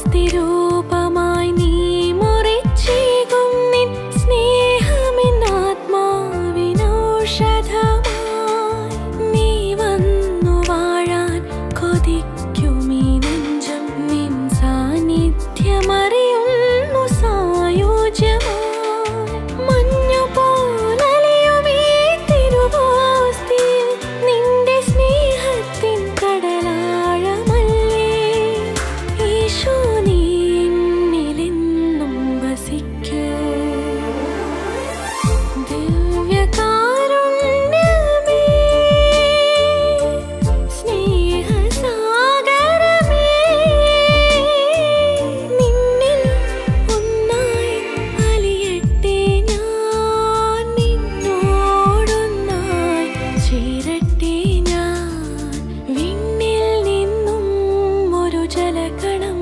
സ്തുതിരൂപമായി നീ മുറിച്ചേകും നിൻ സ്നേഹമെന്നാത്മാവിനൗഷധമായി നീ വന്നു വാഴാൻ കൊതിക്കുമീ നെഞ്ചം നിൻ സാന്നിധ്യമറിയുന്നു സായോജ്യമായി മഞ്ഞുപോലലിയുമീ തിരുവോസ്തിയിൽ നിന്റെ സ്നേഹത്തിൻ കടലാഴമല്ലേ ഈശോ നീ എന്നിലെന്നും വസിക്കൂ ദിവ്യകാരുണ്യമേ സ്നേഹസാഗരമേ നിന്നിൽ ഒന്നായി അലിയട്ടെ ഞാൻ നിന്നോടൊന്നായി ചേരട്ടെ ഞാൻ വിണ്ണിൽ നിന്നും ഒരു ജലകണം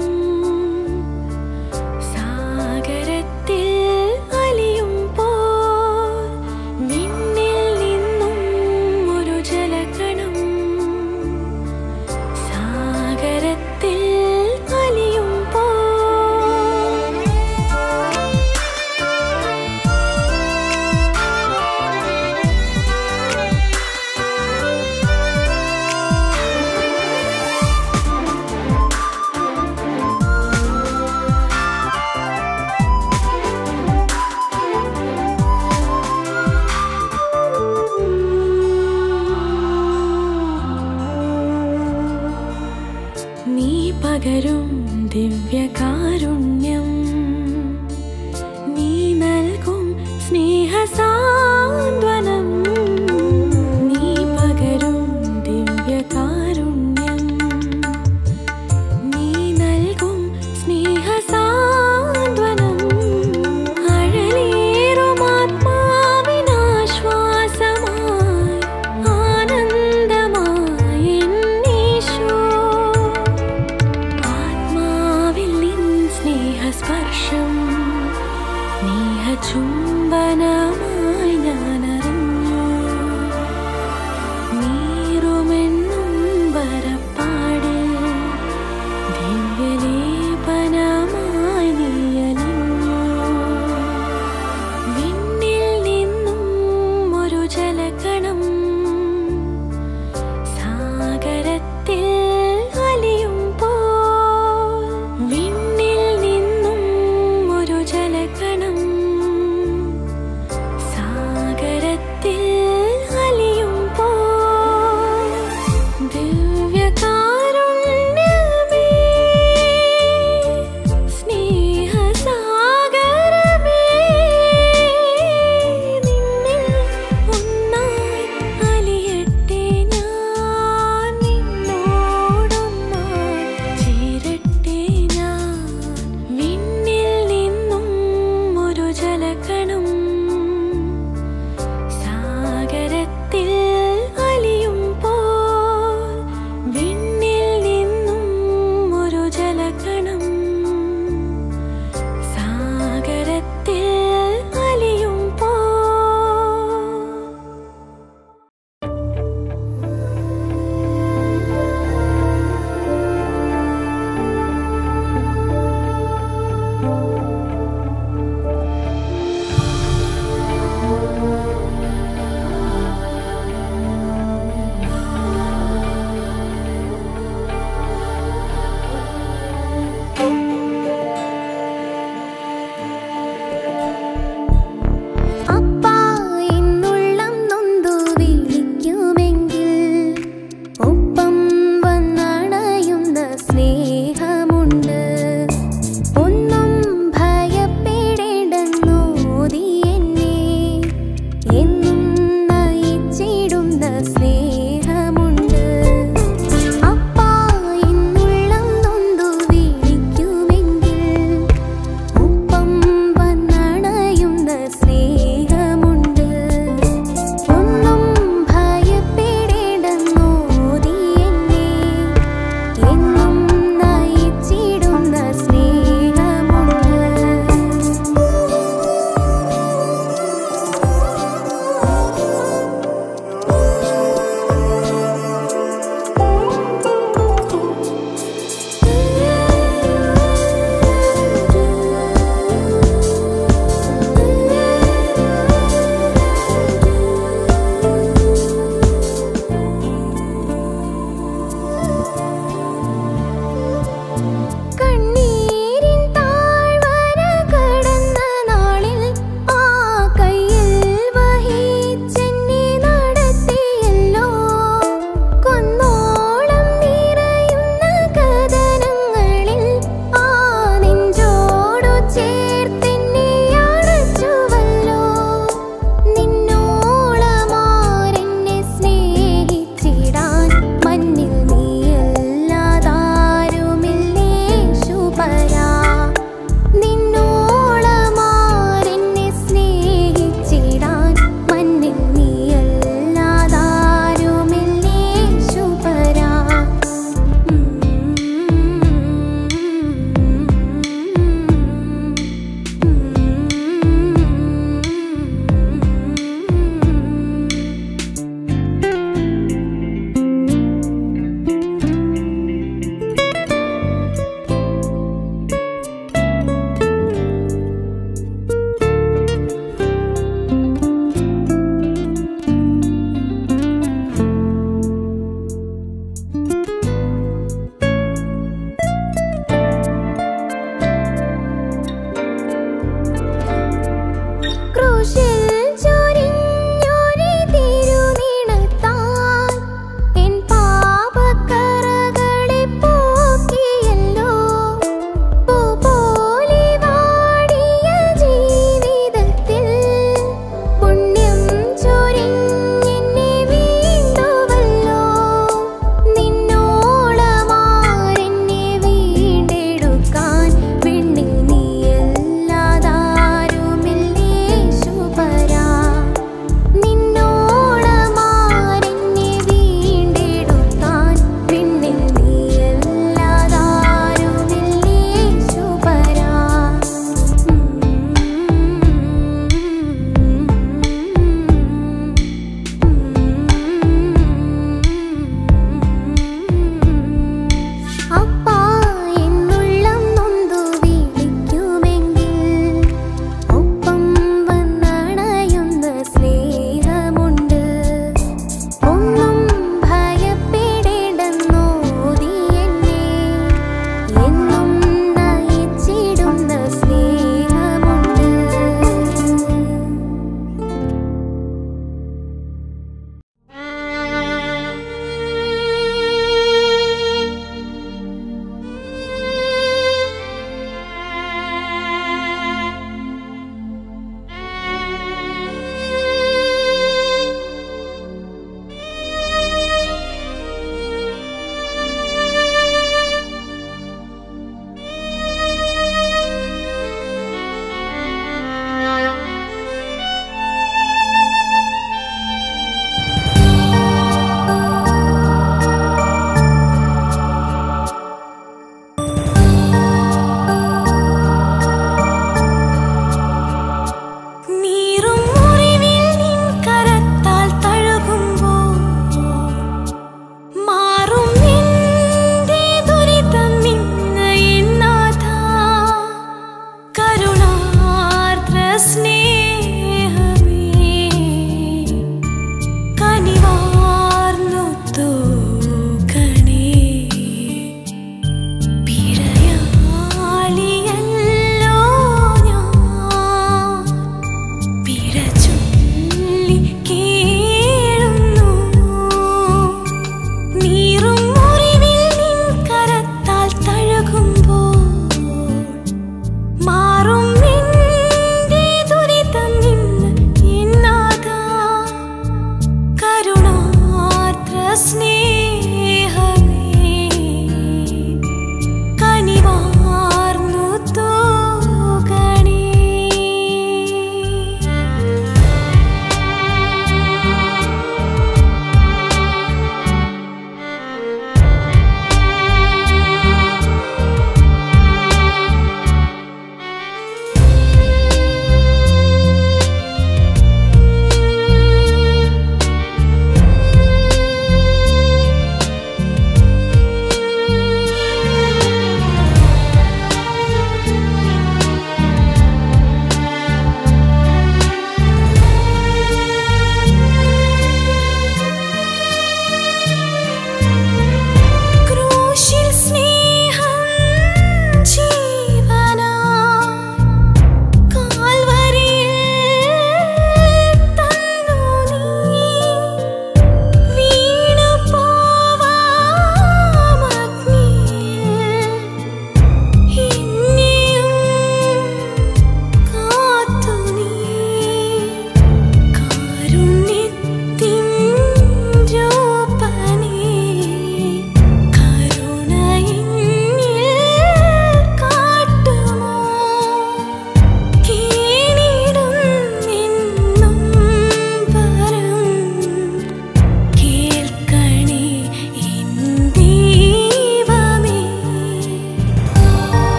സാഗരത്തിൽ അലിയുമ്പോൾ വിണ്ണിൽ നിന്നും ഒരു ജലകണം സാഗരത്തിൽ അലിയുമ്പോൾ നീ പകരും ദിവ്യകാരുണ്യം നീ നൽകും സ്നേഹസാന്ത്വനം നീ പകരും ദിവ്യകാരുണ്യം നീ നൽകും സ്നേഹസാന്ത്വനം അഴലേറും ആത്മാവിനാശ്വാസമായി ആനന്ദമായി എന്നീശോ ആത്മാവിൽ നിൻ സ്നേഹസ്പർശം സ്നേഹചുംബനമായി ഞാൻ അറിഞ്ഞു നീറുമെന്നും വരപ്പാടിൽ ദിവ്യലേപനമായി നീ അലിഞ്ഞു വിണ്ണിൽ നിന്നും ഒരു ജലകണം സാഗരത്തിൽ അലിയുമ്പോൾ വിണ്ണിൽ നിന്നും ഒരു ജലകണം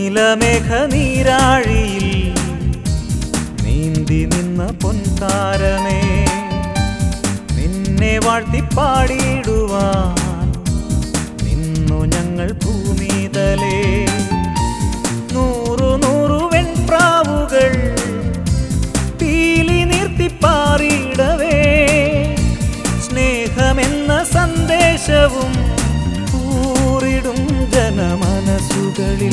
നീലമേഘ നീരാഴിയിൽ നീന്തി നിന്ന പൊൻതാരമേ നിന്നെ വാഴ്ത്തി പാടിയിടുവാൻ നിന്നു ഞങ്ങൾ ഭൂമിതലേ നൂറു നൂറു വെൺപ്രാവുകൾ പീലി നിർത്തിപ്പാറിയിടവേ സ്നേഹമെന്ന സന്ദേശവും ൂറിടും ജനമനസ്സുകളിൽ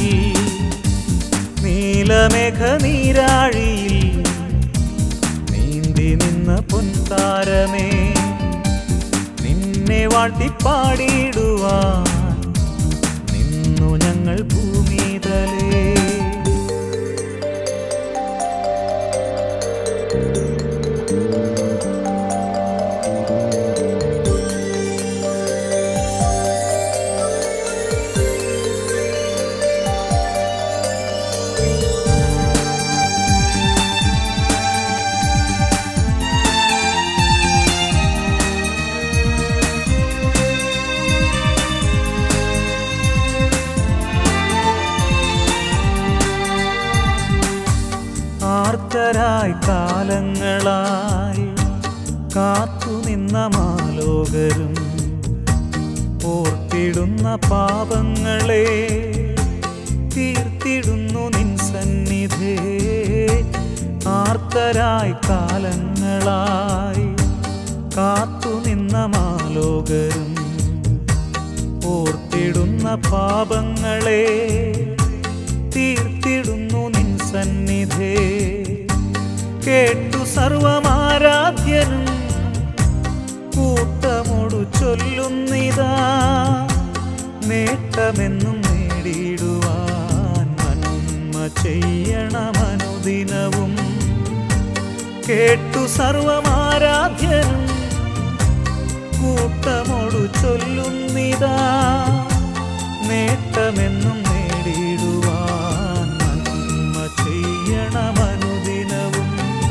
നീലമേഘ നീരാഴിയിൽ നീന്തി നിന്ന പൊൻതാരമേ നിന്നെ വാഴ്ത്തി പാടിയിടുവാൻ നിന്നു ഞങ്ങൾ ഭൂമിതലേ ആർത്തരായി കാലങ്ങളായി കാത്തുനിന്ന മാലോകരും ഓർത്തിടുന്ന പാപങ്ങളെ തീർത്തിടുന്നു നിൻ സന്നിധേ ആർത്തരായി കാലങ്ങളായി കാത്തുനിന്ന മാലോകരും ഓർത്തിടുന്ന പാപങ്ങളെ തീർത്തിടുന്നു നിൻ സന്നിധേ കേട്ടു സർവമാരാധ്യനും കൂട്ടമോടു ചൊല്ലുന്നിതാ നേട്ടമെന്നും നേടിയിടുവാൻ നന്മ ചെയ്യണമനുദിനവും കേട്ടു സർവമാരാധ്യനും കൂട്ടമോടു ചൊല്ലുന്നിതാ നേട്ടമെന്നും നേടിയിടുവാൻ നന്മ ചെയ്യണമനുദിനവും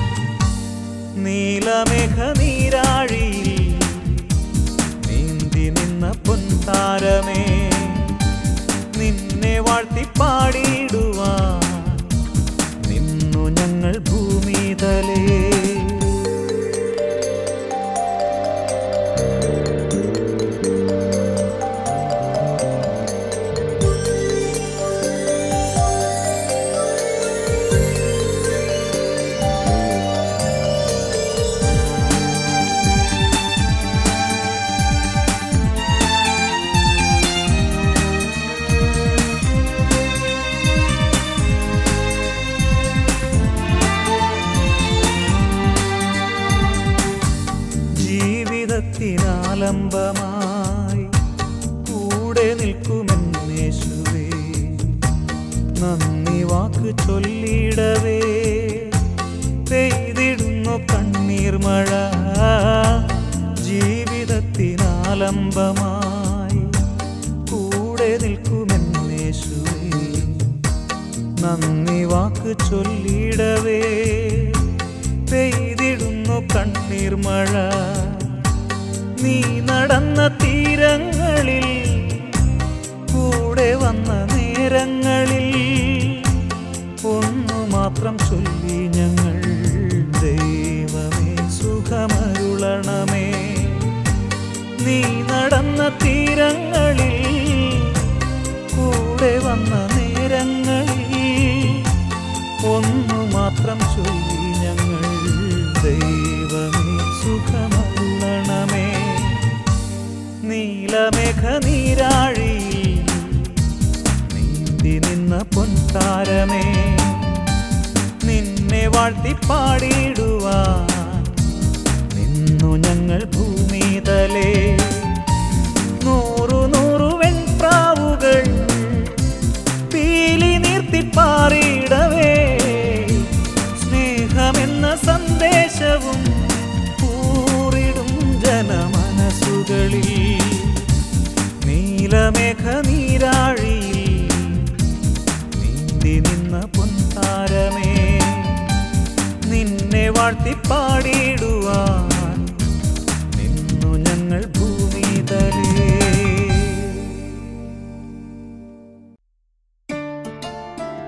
നീലമേഘ നീരാഴിയിൽ നീന്തി നിന്ന പൊൻതാരമേ നിന്നെ വാഴ്ത്തി പാടിയിടുവാൻ നിന്നു ഞങ്ങൾ ഭൂമിതലേ ജീവിതത്തിനാലംബമായി കൂടെ നിൽക്കുമെന്നേശുവേ നന്ദി വാക്ക് ചൊല്ലിടവേ പെയ്തിടുന്നു കണ്ണീർ മഴ ജീവിതത്തിനാലംബമായി കൂടെ നിൽക്കുമെന്നേശുവേ നന്ദി വാക്ക് ചൊല്ലിടവേ പെയ്തിടുന്നു കണ്ണീർ മഴ നീ നടന്ന തീരങ്ങളിൽ കൂടെ വന്ന നേരങ്ങളിൽ ഒന്നു മാത്രം ചൊല്ലി ഞങ്ങൾ ദൈവമേ സുഖമരുളണമേ നീ നടന്ന തീരങ്ങളിൽ കൂടെ വന്ന നേരങ്ങളിൽ ഒന്നു മാത്രം ചൊല്ലി ഞങ്ങൾ ദൈവമേ സുഖമരുളണമേ നീലമേഘ നീരാഴിയിൽ നീന്തി നിന്ന പൊൻതാരമേ നിന്നെ വാഴ്ത്തി പാടിയിടുവാൻ നിന്നു ഞങ്ങൾ ഭൂമിതലേ നൂറു നൂറു വെൺപ്രാവുകൾ പീലി നീർത്തിപ്പാറിയിടവേ സ്നേഹമെന്ന സന്ദേശവും പൂറിടും ജനമനസ്സുകളിൽ നീലമേഘ നീരാഴിയിൽ നീന്തി നിന്ന പൊൻതാരമേ നിന്നെ വാഴ്ത്തി പാടിയിടുവാൻ നിന്നു ഞങ്ങൾ ഭൂമിതലേ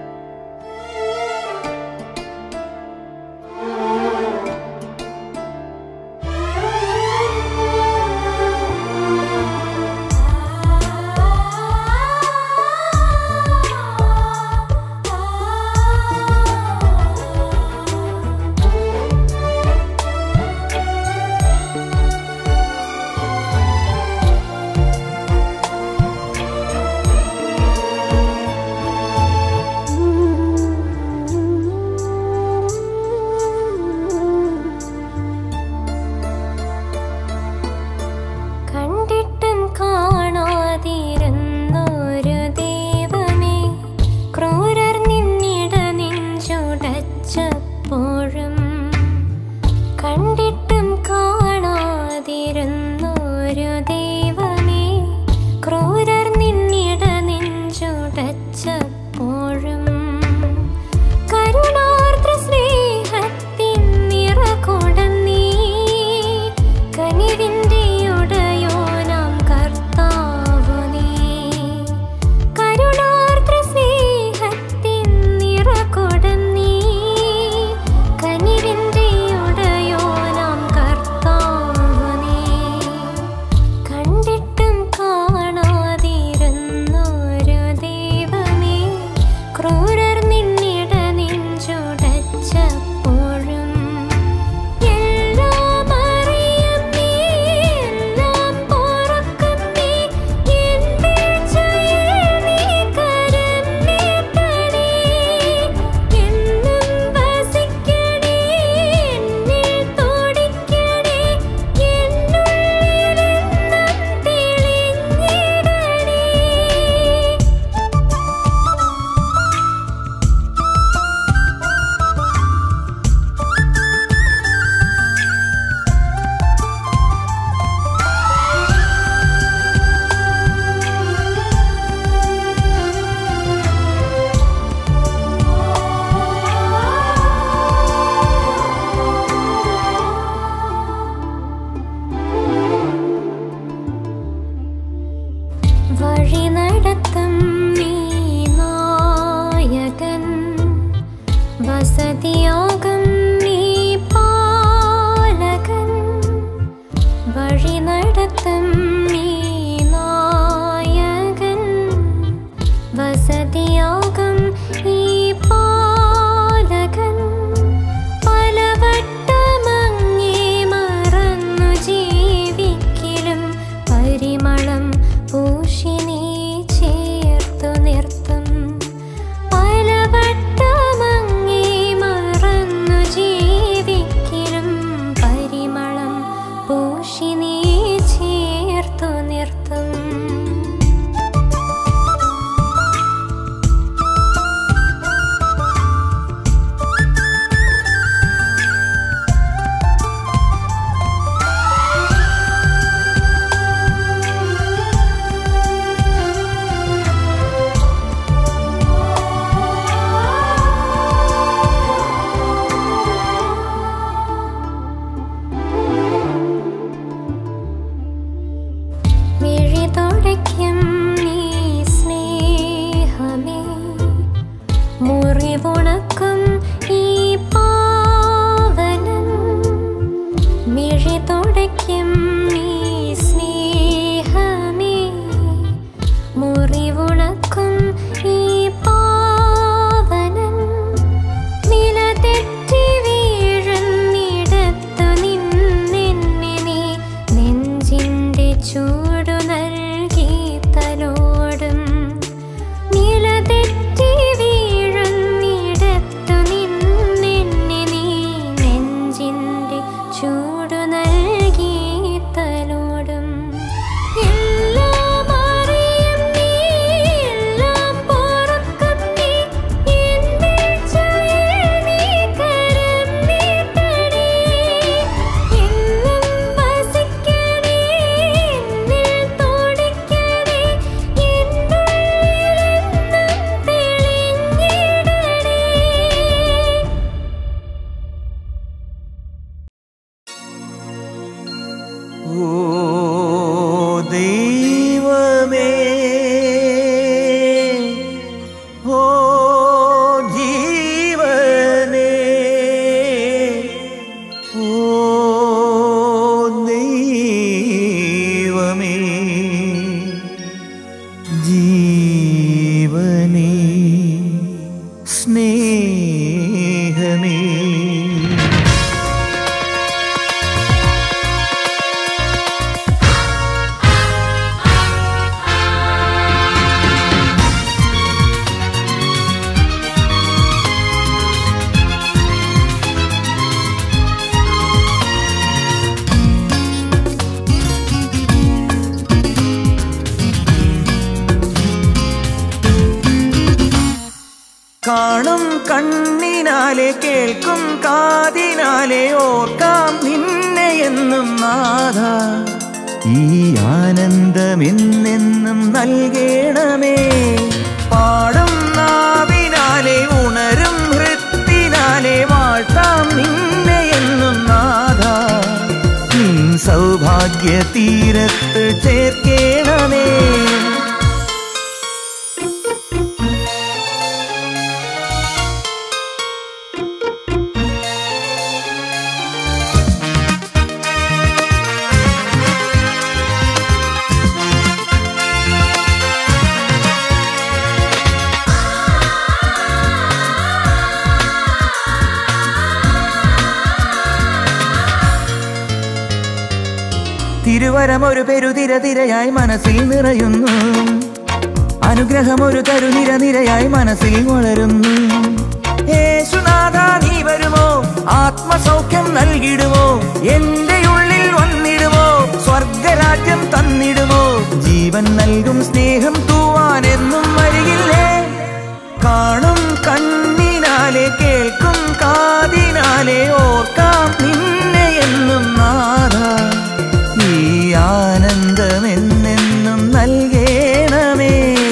സ്നേഹമേ കാണും കണ്ണിനാലെ കേൾക്കും കാതിനാലെ ഓർക്കാം നിന്നെ എന്നും നാഥ ഈ ആനന്ദമെന്നെന്നും നൽകണമേ പാടും നാവിനാലെ ഉണരും ഹൃത്തിനാലെ വാഴ്ത്താം നിന്നെ എന്നും നാഥ നിൻ സൗഭാഗ്യ തീരത്ത് ചേർക്കേണമേ തിരുവരം ഒരു പെരുതിര തിരയായി മനസ്സിൽ നിറയുന്നു അനുഗ്രഹം ഒരു കരുനിര നിരയായി മനസ്സിൽ വളരുന്നു യേശുനാഥ നീ വരുമോ ആത്മസൗഖ്യം നൽകിടുമോ എന്റെ ഉള്ളിൽ വന്നിടുമോ സ്വർഗരാജ്യം തന്നിടുമോ ജീവൻ നൽകും സ്നേഹം തൂവാൻ എന്നും വരികില്ലേ കാണും കണ്ണിനാലെ കേൾക്കും കാതിനാലെ ഓർക്കാം നിന്നെ എന്നും നാഥ ഈ ആനന്ദമെന്നെന്നും നൽകേണമേ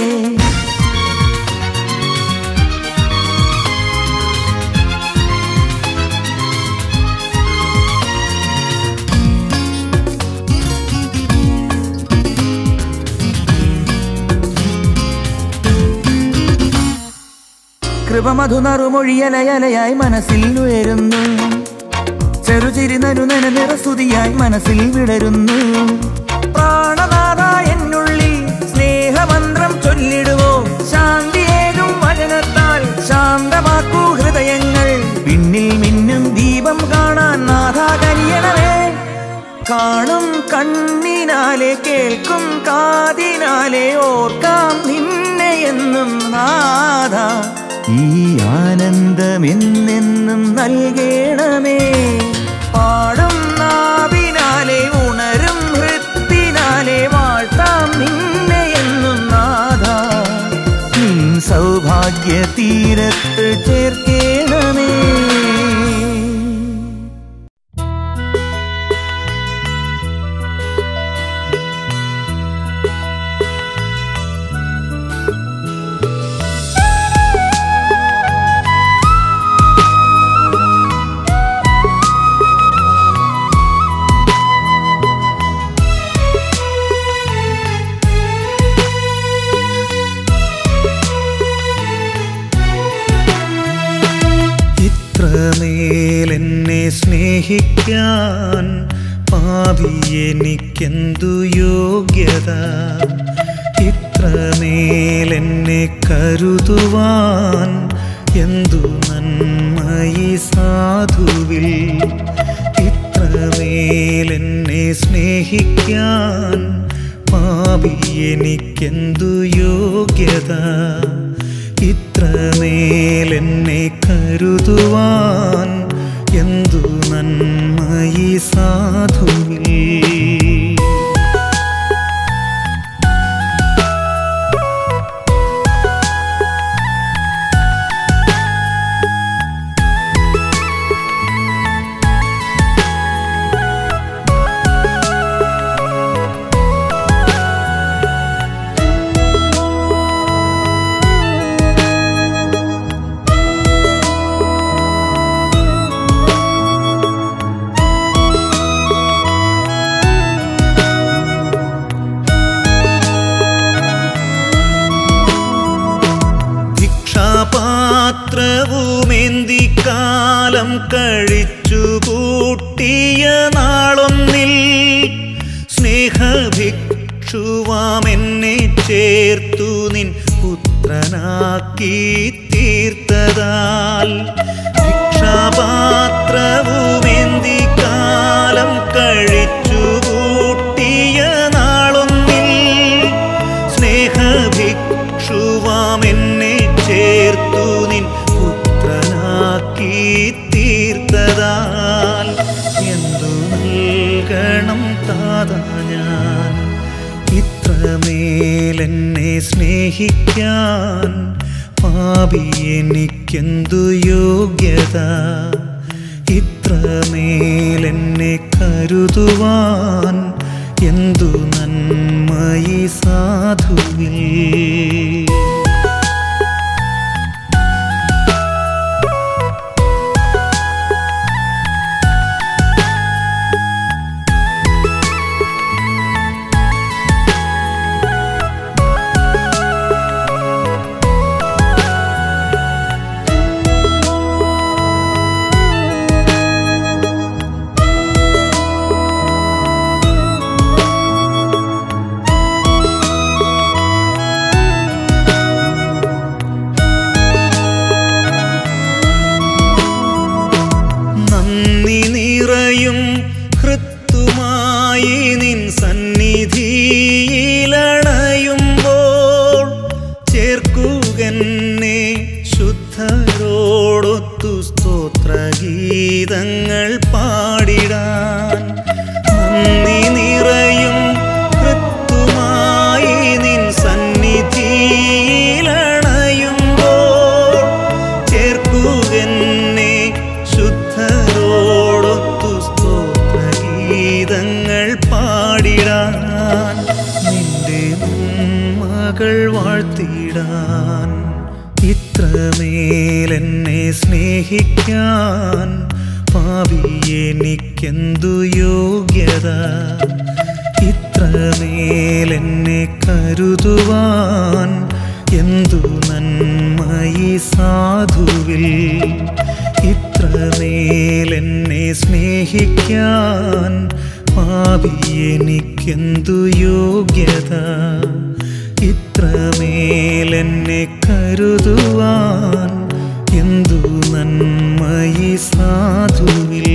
കൃപമധുനറുമൊഴിയലയലയായി മനസ്സിൽ ഉയരുന്നു ചെറുചിരി നരുനന നിറസ്തുതിയായി മനസ്സിൽ വിടരുന്നു പ്രാണനാഥ എന്നുള്ളിൽ സ്നേഹമന്ത്രം ചൊല്ലിടുവോ ശാന്തിയേകും വചനത്താൽ ശാന്തമാക്കൂ ഹൃദയങ്ങൾ പിന്നിൽ മിന്നും ദീപം കാണാൻ നാഥ കനിയണമേ കാണും കണ്ണിനാലെ കേൾക്കും കാതിനാലെ ഓർക്കാം നിന്നെ എന്നും നാഥ ഈ ആനന്ദമെന്നെന്നും നൽകണമേ പാടും നാവിനാലെ ഉണരും ഹൃത്തിനാലെ വാഴ്ത്താം നിന്നെ എന്നും നാഥ നിൻ സൗഭാഗ്യ തീരത്ത് ചേർക്കേണമേ ഇത്രമേൽ എന്നെ സ്നേഹിക്കാൻ പാപി എനിക്കെന്തു യോഗ്യത ഇത്രമേൽ എന്നെ കരുതുവാൻ എന്തു നന്മയി സാധുവിൽ ഇത്രമേൽ എന്നെ സ്നേഹിക്കാൻ പാപി എനിക്കെന്തു യോഗ്യത ഇത്രമേൽ എന്നെ കരുതുവാൻ എന്തു നന്മയി സാധുവിൽ ഭിക്ഷാപാത്രവുമേന്തി കാലം കഴിച്ചു കൂട്ടിയ നാളൊന്നിൽ സ്നേഹഭിക്ഷുവാമെന്നെ ചേർത്തു നിൻ പുത്രനാക്കി തീർത്ത തീർത്തതാൽ ഭിക്ഷാപാത്രവുമേന്തി കാലം കഴിച്ചു കൂട്ടിയ നാളൊന്നിൽ സ്നേഹഭിക്ഷുവാം എന്നെ ചേർത്തു നിൻ പുത്രനാക്കി തീർത്തതാൽ എന്തു നൽകണം താതാ ഞാൻ ഇത്രമേലെന്നെ സ്നേഹിക്കാൻ പാപി എനിക്കെന്തു യോഗ്യത ഇത്രമേലെന്നെ കരുതുവാൻ എന്തു നന്മയി സാധുവിൽ നന്ദി നിറയും ഹൃത്തുമായി നിൻ സന്നിധിയിലണയുമ്പോൾ ചേർക്കുകന്നെ ശുദ്ധരോടൊത്തു സ്തോത്രഗീതങ്ങൾ പാടിടാൻ നന്ദി നിറയും ഹൃത്തുമായി നിൻ സന്നിധിയിലണയുമ്പോൾ ചേർക്കുകന്നെ ശുദ്ധരോടൊത്തു സ്തോത്രഗീതങ്ങൾ പാടിടാൻ നിന്റെ മകൾ വാഴ്ത്തിടാൻ ഇത്രമേലെന്നെ സ്നേഹിക്കാൻ പാവി എനിക്കെന്തു യോഗ്യത ഇത്രമേലെന്നെ കരുതുവാൻ എന്തു നന്മയി സാധുവിൽ ഇത്രമേലെന്നെ സ്നേഹിക്കാൻ പാപി എനിക്കെന്തു യോഗ്യത ഇത്രമേലെന്നെ കരുതുവാൻ എന്തു നന്മയി സാധുവിൽ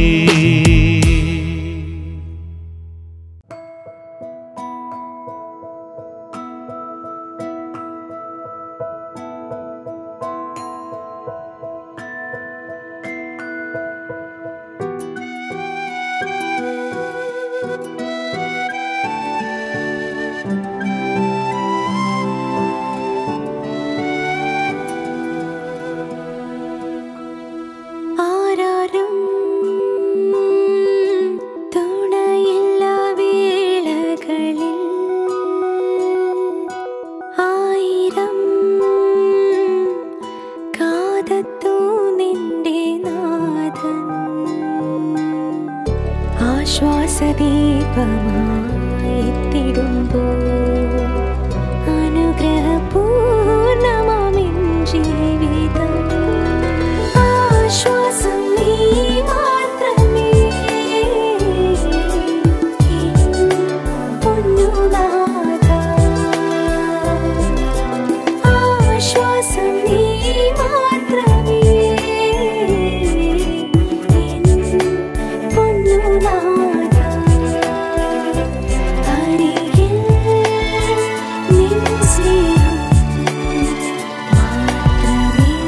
ആരാരും തുണയില്ല വേളകളിൽ ആയിരം കാതത്തു നിന്റെ നാഥൻ ആശ്വാസദീപമായിത്തിടുമ്പോൾ അനുഗ്രഹപൂർണമാമിൻ ജീവിതം ആശ്വാസം നീ മാത്രമേ പൊന്നുനാഥ ആശ്വാസം നീ മാത്രമേ പൊന്നുനാഥ അരികിൽ നിൻ സ്നേഹം മാത്രമേ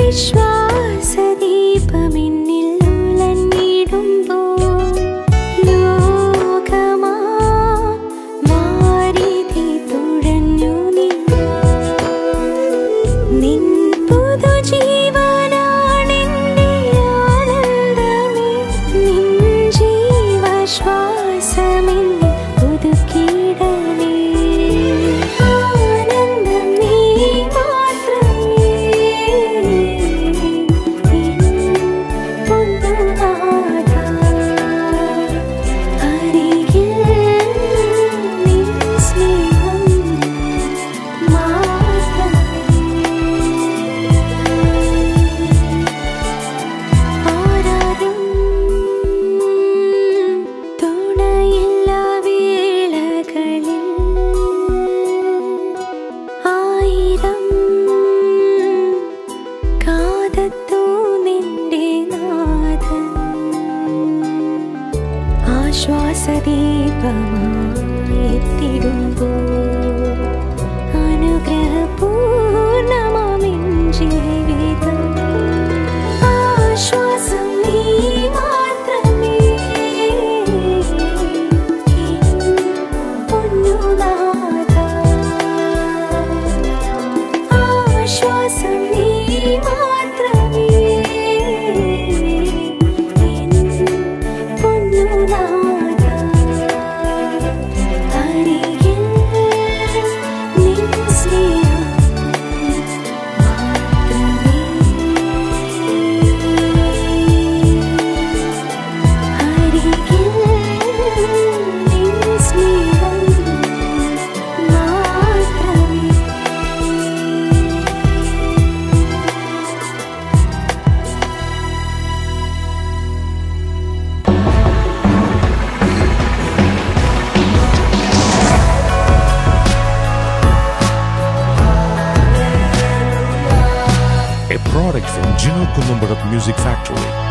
വിശ്വാസദീപമെന്നിൽ ഉലഞ്ഞിടുമ്പോൾ ലോകമാ വാരിധി തുഴഞ്ഞു നിന്നു നിൻ പുതുജീവനാണെന്റെ ആനന്ദമേ നിൻ ജീവശ്വാസമെന്നെ പുതുക്കിയിടണേ ആനന്ദം നീ മാത്രമേ എൻ പൊന്നുനാഥ. അരികിൽ നിൻ സ്നേഹം ആരാരും തുണയില്ല വേളകളിൽ ആയിരം കാതത്തു നിന്റെ നാഥൻ ആശ്വാസദീപമായി എത്തിടുമ്പോൾ അനുഗ്രഹപൂർണമാമിൻ ജീവിതം ആശ്വാസം നീ മാത്രമേ എൻ പൊന്നുനാഥ. ആശ്വാസം നീ മാത്രമേ എൻ പൊന്നുനാഥ. അരികിൽ നിൻ സ്നേഹം a product from Gino Columbarat Music Factory.